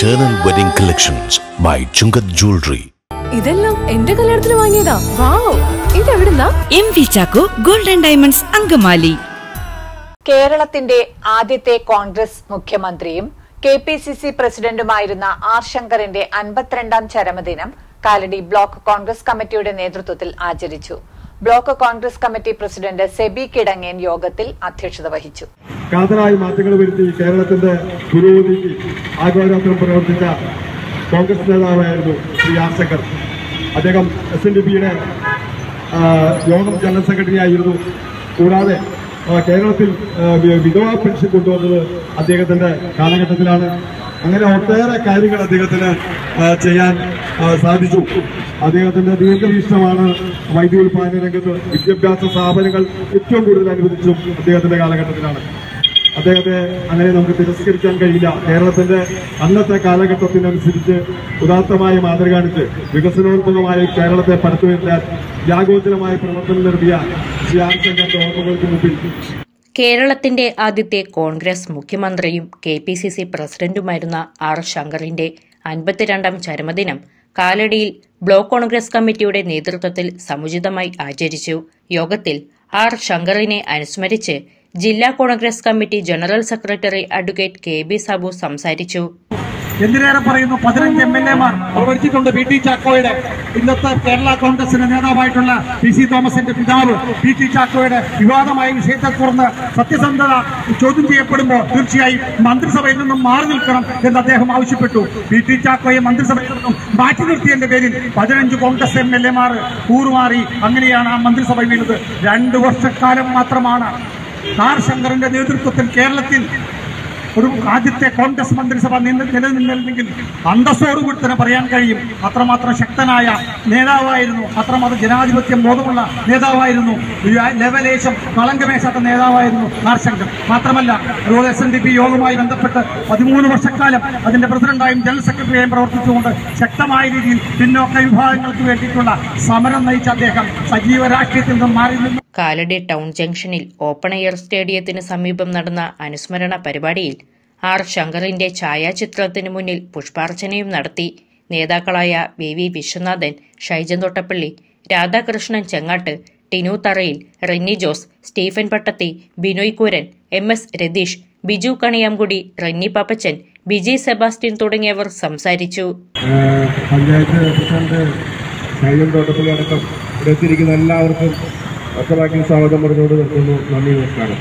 Eternal Wedding Collections by Chungat Jewelry. ഇതെല്ലാം എന്റെ കല്യാണത്തിന് വാങ്ങിയതാ വാവ് ഇതെവിടുന്നാ M V Chacko golden diamonds Angamaly കേരളത്തിന്റെ ആദ്യത്തെ കോൺഗ്രസ് മുഖ്യമന്ത്രിയും കെ പി സി സി പ്രസിഡന്റുമായിരുന്ന ആർ ശങ്കറിന്റെ അൻപത്തിരണ്ടാം ചരമദിനം കാലടി ബ്ലോക്ക് കോൺഗ്രസ് കമ്മിറ്റിയുടെ നേതൃത്വത്തിൽ ആചരിച്ചു block Congress committee president Sebi Kidangen യോഗത്തിൽ അധ്യക്ഷത വഹിച്ചു കാതലായി മാറ്റങ്ങൾ വരുത്തി കേരളത്തിന്റെ പുരോഗതിക്ക് ആഗോരാത്രം പ്രവർത്തിച്ച കോൺഗ്രസ് നേതാവായിരുന്നു ശ്രീ ആർ ശങ്കർ അദ്ദേഹം എസ് എൻ ഡി പിയുടെ യോഗം ജനറൽ സെക്രട്ടറി ആയിരുന്നു കൂടാതെ ആ, കേരളത്തിൽ ആ, വി- വിധവാ പെൻഷൻ കൊണ്ടുവന്നത് അദ്ദേഹത്തിന്റെ കാലഘട്ടത്തിലാണ് അങ്ങനെ ഒട്ടേറെ കാര്യങ്ങൾ അദ്ദേഹത്തിന് ആ, ചെയ്യാൻ ആ, സാധിച്ചു അദ്ദേഹത്തിന്റെ ദീർഘവീക്ഷണമാണ് വൈദ്യുതി ഉൽപാദന രംഗത്ത് വിദ്യാഭ്യാസ സ്ഥാപനങ്ങൾ ഏറ്റവും കൂടുതൽ അനുവദിച്ചും അദ്ദേഹത്തിന്റെ കാലഘട്ടത്തിലാണ് അദ്ദേഹത്തെ അങ്ങനെ നമുക്ക് തിരസ്കരിക്കാൻ കഴിയില്ല കേരളത്തിന്റെ അന്നത്തെ കാലഘട്ടത്തിനനുസരിച്ച് ഉദാത്തമായ മാതൃക കാണിച്ച് വികസനോത്മകമായ കേരളത്തെ പടുത്തുവരുത്താൻ വ്യാഗോചരമായ പ്രവർത്തനം നടത്തിയ ശ്രീ ആർ ശങ്കറിന്റെ ഓർമ്മകൾക്ക് മുമ്പിൽ കേരളത്തിന്റെ ആദ്യത്തെ കോൺഗ്രസ് മുഖ്യമന്ത്രിയും കെ പി സി സി പ്രസിഡന്റുമായിരുന്ന ആർ ശങ്കറിന്റെ അൻപത്തിരണ്ടാം ചരമദിനം കാലടിയിൽ ബ്ലോക്ക് കോൺഗ്രസ് കമ്മിറ്റിയുടെ നേതൃത്വത്തിൽ സമുചിതമായി ആചരിച്ചു യോഗത്തിൽ ആർ ശങ്കറിനെ അനുസ്മരിച്ച് ജില്ലാ Congress committee general secretary advocate K B Sabu സംസാരിച്ചു എന്തിനേറെ പറയുന്നു പതിനഞ്ച് എം എൽ എമാർ പ്രവർത്തിച്ചിട്ടുണ്ട് പി ടി ചാക്കോയുടെ ഇന്നത്തെ കേരള കോൺഗ്രസിന്റെ നേതാവായിട്ടുള്ള പി സി തോമസിന്റെ പിതാവ് പി ടി ചാക്കോയുടെ വിവാദമായ വിഷയത്തെ തുടർന്ന് സത്യസന്ധത ചോദ്യം ചെയ്യപ്പെടുമ്പോൾ തീർച്ചയായും മന്ത്രിസഭയിൽ നിന്നും മാറി നിൽക്കണം എന്ന് അദ്ദേഹം ആവശ്യപ്പെട്ടു പി ടി ചാക്കോയെ മന്ത്രിസഭയിൽ നിന്നും മാറ്റി നിർത്തിയതിന്റെ പേരിൽ പതിനഞ്ച് കോൺഗ്രസ് എം എൽ എമാർ കൂറുമാറി അങ്ങനെയാണ് ആ മന്ത്രിസഭ വീണത് രണ്ടു വർഷക്കാലം മാത്രമാണ് ആർ ശങ്കറിന്റെ നേതൃത്വത്തിൽ കേരളത്തിൽ ഒരു ആദ്യത്തെ കോൺഗ്രസ് മന്ത്രിസഭ നിന്ന് നിലനിന്നിരുന്നെങ്കിൽ അന്തസ്സോടുകൂടി തന്നെ പറയാൻ കഴിയും അത്രമാത്രം ശക്തനായ നേതാവായിരുന്നു അത്രമാത്രം ജനാധിപത്യം ബോധമുള്ള നേതാവായിരുന്നു ലെവലേശം കളങ്കമേശാത്ത നേതാവായിരുന്നു ആർ ശങ്കർ മാത്രമല്ല അതുപോലെ എസ് എൻ ഡി പി യോഗവുമായി ബന്ധപ്പെട്ട് പതിമൂന്ന് വർഷക്കാലം അതിന്റെ പ്രസിഡന്റായും ജനറൽ സെക്രട്ടറിയായും പ്രവർത്തിച്ചുകൊണ്ട് ശക്തമായ രീതിയിൽ പിന്നോക്ക വിഭാഗങ്ങൾക്ക് വേണ്ടിയിട്ടുള്ള സമരം നയിച്ച അദ്ദേഹം സജീവ രാഷ്ട്രീയത്തിൽ നിന്നും മാറി നിന്നു കാലടി ടൗൺ ജംഗ്ഷനിൽ ഓപ്പൺ എയർ സ്റ്റേഡിയത്തിന് സമീപം നടന്ന അനുസ്മരണ പരിപാടിയിൽ ആർ ശങ്കറിന്റെ ഛായാചിത്രത്തിന് മുന്നിൽ പുഷ്പാർച്ചനയും നടത്തി നേതാക്കളായ V V Viswanathan Shaijan Thottappally Radhakrishnan Chengatt Tinu Tharayil Renny Jose Stephen Pattathi Binoy Kuran M S Ratheesh Biju Kaniyamkudi Renny Pappachan Biji Sebastian തുടങ്ങിയവർ സംസാരിച്ചു ഏഹ് പഞ്ചായത്ത് പ്രസിഡന്റ് ശൈലം തോട്ടപ്പള്ളി അടക്കം ഇവിടെ എത്തിയിരിക്കുന്ന എല്ലാവർക്കും ഒറ്റവാക്കിൽ സ്വാഗതം പറഞ്ഞുകൊണ്ട് നിർത്തുന്നു നന്ദി നമസ്കാരം